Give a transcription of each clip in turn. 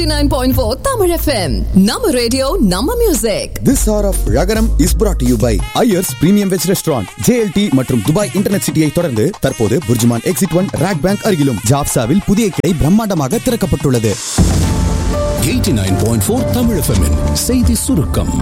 89.4 Tamil FM. Nama radio, Nama music. This hour of ரகரம் is brought to you by Iyer's premium veg restaurant JLT மற்றும் Dubai internet சிட்டியை தொடர்ந்து தற்போது BurJuman exit one RAK bank அருகிலும் ஜாப்சாவில் புதிய கிளை பிரம்மாண்டமாக திறக்கப்பட்டுள்ளது 89.4 Tamil FM'in செய்தி சுருக்கம்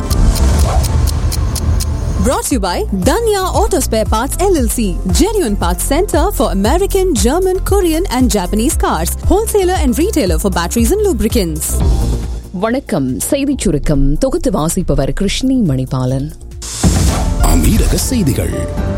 Brought to you by Danya Auto Spare Parts LLC. Genuine Parts Center for American, German, Korean and Japanese cars. Wholesaler and retailer for batteries and lubricants. வணக்கம் செய்திச் சுருக்கம் தொகுத்து வாசிப்பவர் கிருஷ்ணி மணிபாலன் அமீரக செய்திகள்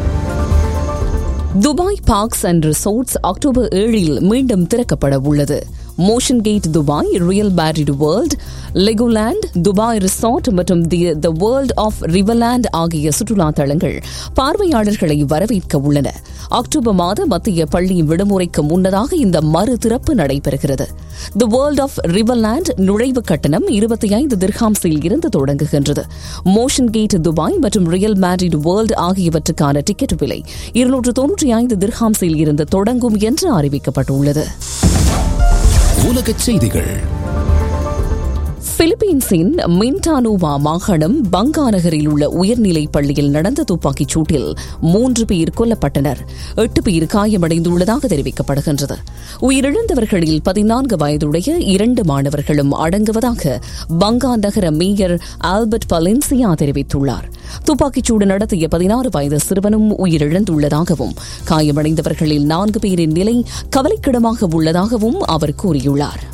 Dubai parks and resorts October ஏழில் மீண்டும் திறக்கப்பட உள்ளது motion gate Dubai real Madrid world legoland Dubai resort மற்றும் தி த வேர்ல்ட் ஆஃப் ரிவர்லேண்ட் ஆகிய சுற்றுலா தளங்கள் பார்வையாளர்களை வரவேற்க உள்ளன அக்டோபர் மாத மத்திய பள்ளி விடுமுறைக்கு முன்னதாக இந்த மறு திறப்பு நடைபெறுகிறது தி வேர்ல்ட் ஆஃப் ரிவர்லேண்ட் நுழைவு கட்டணம் இருபத்தி ஐந்து திர்ஹாம்ஸில் இருந்து தொடங்குகின்றது மோஷன் கேட் துபாய் மற்றும் ரியல் மேட்ரிட் வேர்ல்ட் ஆகியவற்றுக்கான டிக்கெட் விலை இருநூற்று தொன்னூற்றி ஐந்து திர்ஹாம்ஸில் இருந்து தொடங்கும் என்று அறிவிக்கப்பட்டுள்ளது உலகச் செய்திகள் பிலிப்பீன்ஸின் மின்டானோவா மாகாணம் பங்கா நகரில் உள்ள உயர்நிலை பள்ளியில் நடந்த துப்பாக்கிச் சூட்டில் மூன்று பேர் கொல்லப்பட்டனர் எட்டு பேர் காயமடைந்துள்ளதாக தெரிவிக்கப்படுகின்றது உயிரிழந்தவர்களில் பதினான்கு வயதுடைய இரண்டு மாணவர்களும் அடங்குவதாக பங்கா நகர மேயர் ஆல்பர்ட் பலென்சியா தெரிவித்துள்ளார் துப்பாக்கிச்சூடு நடத்திய பதினாறு வயது சிறுவனும் உயிரிழந்துள்ளதாகவும் காயமடைந்தவர்களில் நான்கு பேரின் நிலை கவலைக்கிடமாக உள்ளதாகவும் அவர் கூறியுள்ளார்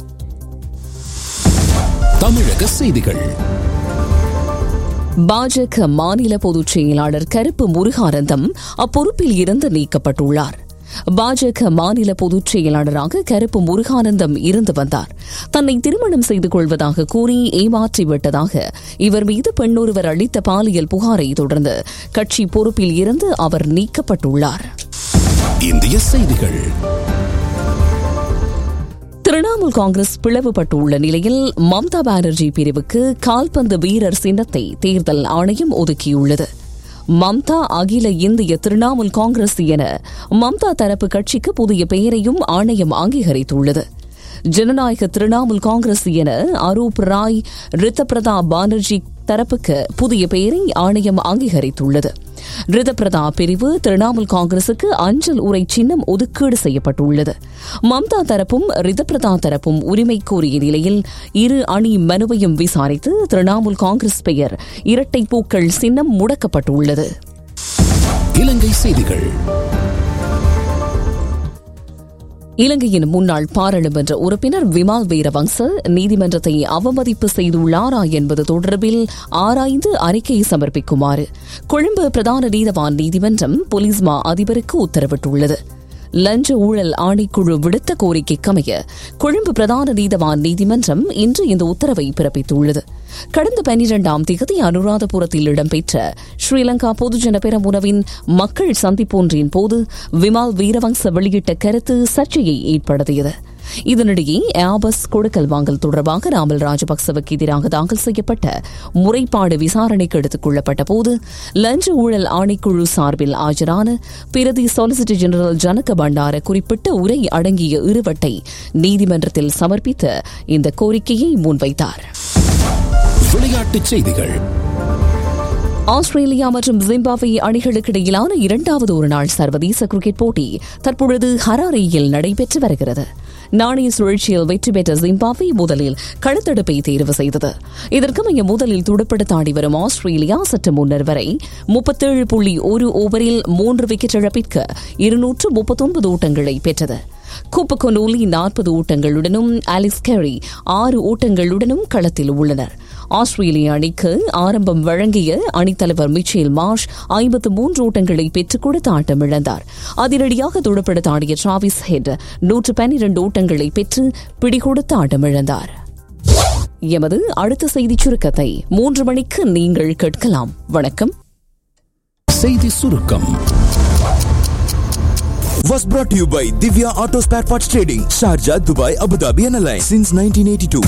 தமிழக செய்திகள் பாஜக மாநில பொதுச் செயலாளர் கருப்பு முருகானந்தம் அப்பொறுப்பில் இருந்து நீக்கப்பட்டுள்ளார் பாஜக மாநில பொதுச் செயலாளராக கருப்பு முருகானந்தம் இருந்து வந்தார் தன்னை திருமணம் செய்து கொள்வதாக கூறி ஏமாற்றிவிட்டதாக இவர் மீது பெண்ணொருவர் அளித்த பாலியல் புகாரை தொடர்ந்து கட்சி பொறுப்பில் இருந்து அவர் நீக்கப்பட்டுள்ளார் இந்திய செய்திகள் திரிணாமுல் காங்கிரஸ் பிளவுபட்டுள்ள நிலையில் மம்தா பானர்ஜி பிரிவுக்கு கால்பந்து வீரர் சின்னத்தை தேர்தல் ஆணையம் ஒதுக்கியுள்ளது மம்தா அகில இந்திய திரிணாமுல் காங்கிரஸ் என மம்தா தரப்பு கட்சிக்கு புதிய பெயரையும் ஆணையம் அங்கீகரித்துள்ளது ஜனநாயக திரிணாமுல் காங்கிரஸ் என அரூப் ராய் ரித்தபிரதா பானர்ஜி தரப்புக்கு புதிய பெயரை ஆணையம் அங்கீகரித்துள்ளது ரிதபிரதா பிரிவு திரிணாமுல் காங்கிரசுக்கு அஞ்சல் உரை சின்னம் ஒதுக்கீடு செய்யப்பட்டுள்ளது மம்தா தரப்பும் ரிதபிரதா தரப்பும் உரிமை கோரிய நிலையில் இரு அணி மனுவையும் விசாரித்து திரிணாமுல் காங்கிரஸ் பெயர் இரட்டை பூக்கள் சின்னம் முடக்கப்பட்டுள்ளது இலங்கை செய்திகள் இலங்கையின் முன்னாள் பாராளுமன்ற உறுப்பினர் விமால் வீரவங்ச நீதிமன்றத்தை அவமதிப்பு செய்துள்ளாரா என்பது தொடர்பில் ஆராய்ந்து அறிக்கையை சமர்ப்பிக்குமாறு கொழும்பு பிரதான நீதவான் நீதிமன்றம் போலீஸ் மா அதிபருக்கு உத்தரவிட்டுள்ளது லஞ்ச ஊழல் ஆணைக்குழு விடுத்த கோரிக்கைக்கமைய கொழும்பு பிரதான நீதவான் நீதிமன்றம் இன்று இந்த உத்தரவை பிறப்பித்துள்ளது கடந்த பனிரெண்டாம் தேதி அனுராதபுரத்தில் இடம்பெற்ற ஸ்ரீலங்கா பொதுஜன பெரமுனவின் மக்கள் சந்திப்பொன்றின் போது விமால் வீரவங்ச வெளியிட்ட கருத்து சர்ச்சையை ஏற்படுத்தியது இதனிடையே ஏபஸ் கொடுக்கல் வாங்கல் தொடர்பாக ராமல் ராஜபக்சவுக்கு எதிராக தாக்கல் செய்யப்பட்ட முறைப்பாடு விசாரணைக்கு எடுத்துக் கொள்ளப்பட்ட போது லஞ்ச ஊழல் ஆணைக்குழு சார்பில் ஆஜரான பிரதி சொலிசிட்டர் ஜெனரல் ஜனக பண்டார குறிப்பிட்ட உரை அடங்கிய இருவட்டை நீதிமன்றத்தில் சமர்ப்பித்து இந்த கோரிக்கையை முன்வைத்தார் விளையாட்டுச் செய்திகள் ஆஸ்திரேலியா மற்றும் ஜிம்பாப்வே அணிகளுக்கு இடையிலான இரண்டாவது ஒருநாள் சர்வதேச கிரிக்கெட் போட்டி தற்பொழுது ஹராரேயில் நடைபெற்று வருகிறது நாணய சுழற்சியில் வெற்றி பெற்ற ஜிம்பாப்வே முதலில் களத்தடுப்பை தேர்வு செய்தது இதற்கமைய முதலில் துடுப்படுத்த ஆடி வரும் ஆஸ்திரேலியா சற்று முன்னர் வரை முப்பத்தேழு புள்ளி ஒரு ஓவரில் மூன்று விக்கெட் இழப்பிற்கு இருநூற்று முப்பத்தொன்பது ஓட்டங்களை பெற்றது கூப்பகொனோலி நாற்பது ஓட்டங்களுடனும் அலிஸ் கேரி ஆறு ஓட்டங்களுடனும் களத்தில் உள்ளனர் ஆஸ்திரேலிய அணிக்கு ஆரம்பம் வழங்கிய அணித்தலைவர் மிச்சேல் மார்ஷ் ஐம்பத்து மூன்று ஓட்டங்களை பெற்றுக் கொடுத்து ஆட்டமிழந்தார் அதிரடியாக துடுப்படுத்த ஆடிய டிராவிஸ் ஹெட் நூற்று பன்னிரண்டு ஓட்டங்களை பெற்று பிடிகொடுத்து ஆட்டமிழந்தார் எமது அடுத்த செய்திச் சுருக்கத்தை மூன்று மணிக்கு நீங்கள் கேட்கலாம் வணக்கம் செய்தி சுருக்கம் Was brought to you by Divya Auto Spare Parts Trading, Sharjah, Dubai, Abu Dhabi and Alliance since 1982.